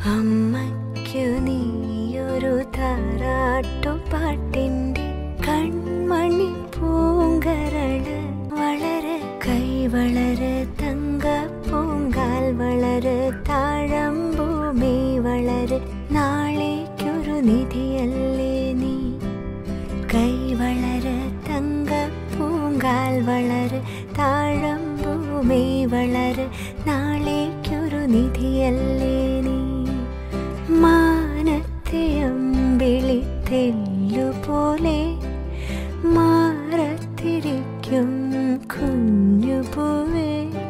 അമ്മയ്ക്കു നീയൊരു താരാട്ടുപാട്ടിൻ്റെ കൺമണി പൂങ്കരള് വളര് കൈ വളര് തങ്ക പൂങ്കാൽ വളര് താഴമ്പൂമി വളര് നാളേക്കൊരു നിധിയല്ലേ നീ കൈ വളര് തങ്ക പൂങ്കാൽ വളര് താഴമ്പൂമി വളര് നാളേക്കൊരു നിധിയല്ലേ നീ മാനത്തെ അമ്പിളി തെല്ലുപോലെ മാറത്തിരിക്കും കുഞ്ഞുപൂവേ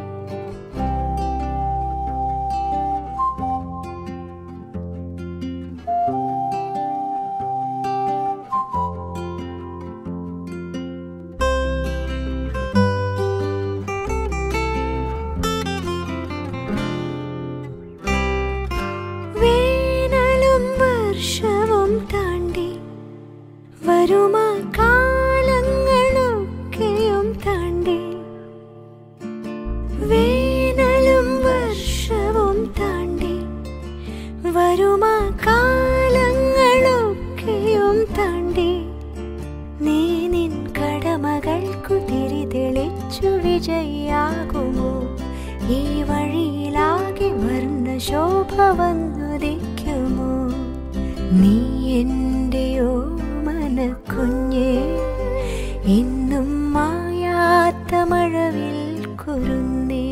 വേനലും വർഷവും താണ്ടി വരുമാ കാലങ്ങളൊക്കെയും താണ്ടി വേനലും വർഷവും താണ്ടി വരുമാ കാലങ്ങളൊക്കെയും താണ്ടി നീ നിൻ കടമകൾക്കു തിരി തെളിച്ചു വിജയാകുമോ ഈ വഴിയിലാകെ വർണ്ണ ശോഭ വന്നുദിക്കുമോ നീ എന്റെയോ മനക്കുഞ്ഞേ ഇന്നും മായാത്ത മഴവിൽ കുരുന്നേ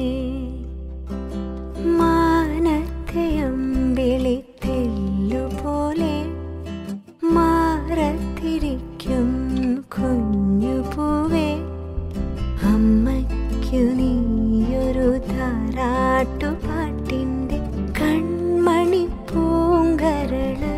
മാനത്തെ അമ്പിളി തെല്ലുപോലെ മാറത്തിരിക്കും കുഞ്ഞുപൂവേ അമ്മയ്ക്കു നീയൊരു താരാട്ടുപാട്ടിൻ്റെ കൺമണി പൂങ്കരള്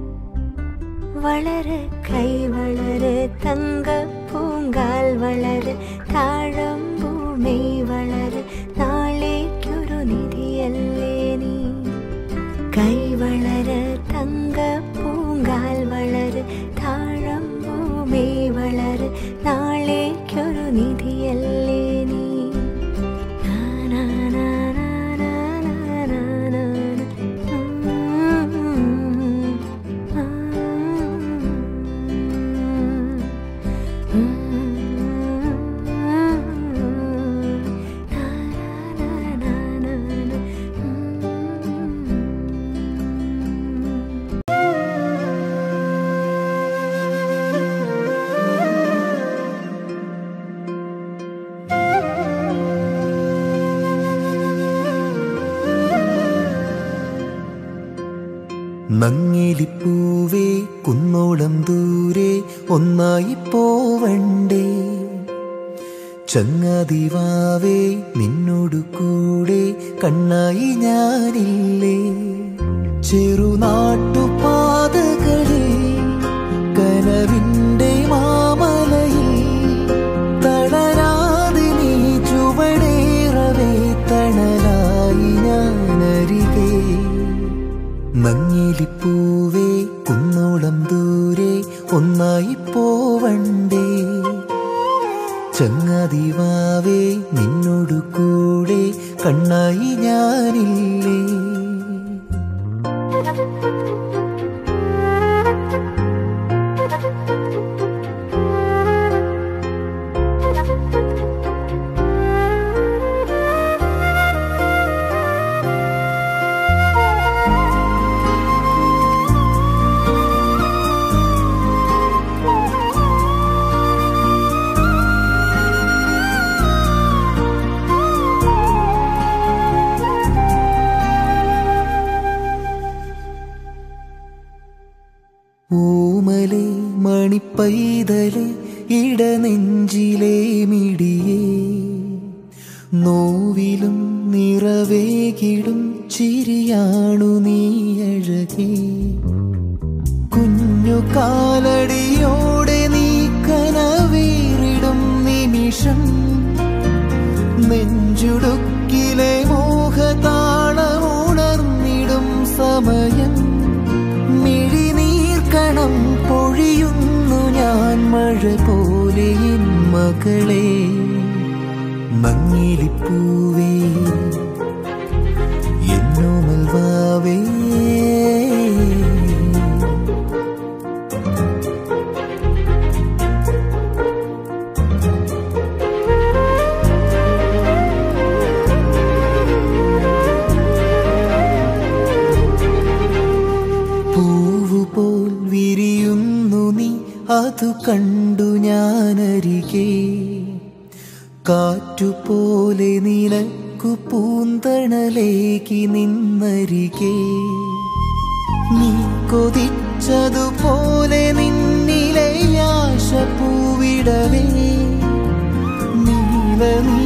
വളര് കൈ വളര് തങ്ക പൂങ്കാൽ വളര് താഴമ്പൂമി വളര് നാളേക്കൊരു നിധിയല്ലേ നീ കൈ വളര് തങ്ക പൂങ്കാൽ വളര് താഴമ്പൂമി വളര് നാളേക്കൊരു നിധിയല്ലേ നീ നാ, നാ, നാ, നാ, നാ, നാ, നാ, നാ, ഉം, ആ, ഉം, നാ, നാ, നാ, നാ, നാ, ഉം. നങ്ങിലിപ്പൂവേ കുന്നോളം ദൂരെ ഒന്നായി പോവണ്ടേ ചങ്ങാതിവാവേ നിന്നോടു കൂടെ കണ്ണായി ഞാനില്ലേ ചെറുനാട്ടുപാതകളിൽ കനവിൻ്റെ മാമലയിൽ തളരാതെ നീ ചുവടേറവേ തണലായി ഞാനരികേ മങ്ങിലിപ്പൂവേ കുന്നോളം ദൂരെ ഒന്നായി പോവണ്ടേ ചങ്ങാതിവാവേ നിന്നോടു കൂടെ കണ്ണായി ഞാനില്ലേ ഓമലെ മണിപ്പൈതലെ ഇടനെഞ്ചിലെ മിടിയേ നോവിലും നിറവേകിടും ചിരിയാണു നീ അഴകേ കുഞ്ഞു കാലടിയോടെ നീ കനവേറിടും നിമിഷം നെഞ്ചുടുക്കിലെ മോഹതാളമുണർന്നിടും സമയം മിഴിനീർക്കണം പൊഴിയുന്നു ഞാൻ മഴ പോലെ എൻ മകളെ മങ്ങിലിപ്പൂവേ എന്നോമൽ വാവേ അതു കണ്ടു ഞാനരികെ കാറ്റുപോലെ നിനക്കു പൂന്തണലേകി നിന്നരികെ നീ കൊതിച്ചതുപോലെ നിന്നിലെ ആശ പൂവിടവേ നീല നീ